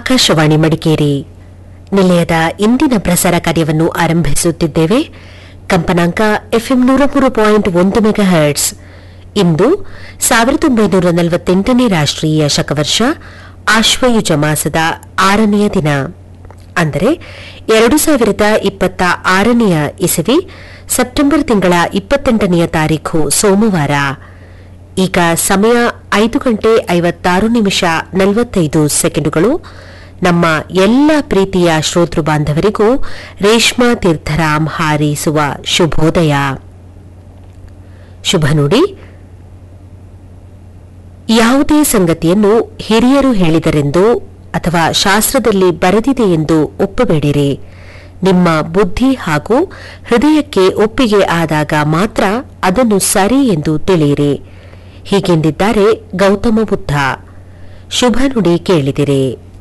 ಆಕಾಶವಾಣಿ ಮಡಿಕೇರಿ ನಿಲಯದ ಇಂದಿನ ಪ್ರಸಾರ ಕಾರ್ಯವನ್ನು ಆರಂಭಿಸುತ್ತಿದ್ದೇವೆ ಕಂಪನಾಂಕ ಎಫ್ಎಂ ನೂರ ಮೂರು ಪಾಯಿಂಟ್ ಒಂದು ಮೆಗಾ ಹರ್ಟ್ಸ್ ಇಂದು ಸಾವಿರದ ಒಂಬೈನೂರ ನಲವತ್ತೆಂಟನೇ ರಾಷ್ಟ್ರೀಯ ಶಕವರ್ಷ ಆಶ್ವಯುಜ ಮಾಸದ ಆರನೆಯ ದಿನ ಅಂದರೆ ಎರಡು ಸಾವಿರದ ಇಪ್ಪತ್ತ ಆರನೆಯ ಇಸವಿ ಸೆಪ್ಟೆಂಬರ್ ತಿಂಗಳ ಇಪ್ಪತ್ತೆಂಟನೆಯ ತಾರೀಖು ಸೋಮವಾರ ಈಗ ಸಮಯ ಐದು ಗಂಟೆ ಐವತ್ತಾರು ನಿಮಿಷ ನಲವತ್ತೈದು ಸೆಕೆಂಡುಗಳು ನಮ್ಮ ಎಲ್ಲ ಪ್ರೀತಿಯ ಶ್ರೋತೃ ಬಾಂಧವರಿಗೂ ರೇಷ್ಮಾ ತೀರ್ಥರಾಮ್ ಹಾರೈಸುವ ಶುಭೋದಯ ಶುಭ ನುಡಿ ಯಾವುದೇ ಸಂಗತಿಯನ್ನು ಹಿರಿಯರು ಹೇಳಿದರೆಂದು ಅಥವಾ ಶಾಸ್ತ್ರದಲ್ಲಿ ಬರೆದಿದೆ ಎಂದು ಒಪ್ಪಬೇಡಿರಿ ನಿಮ್ಮ ಬುದ್ಧಿ ಹಾಗೂ ಹೃದಯಕ್ಕೆ ಒಪ್ಪಿಗೆ ಆದಾಗ ಮಾತ್ರ ಅದನ್ನು ಸರಿ ಎಂದು ತಿಳಿಯಿರಿ ಹೀಗೆಂದಿದ್ದಾರೆ ಗೌತಮ ಬುದ್ಧ ಶುಭ ನುಡಿ ಕೇಳಿದಿರಿ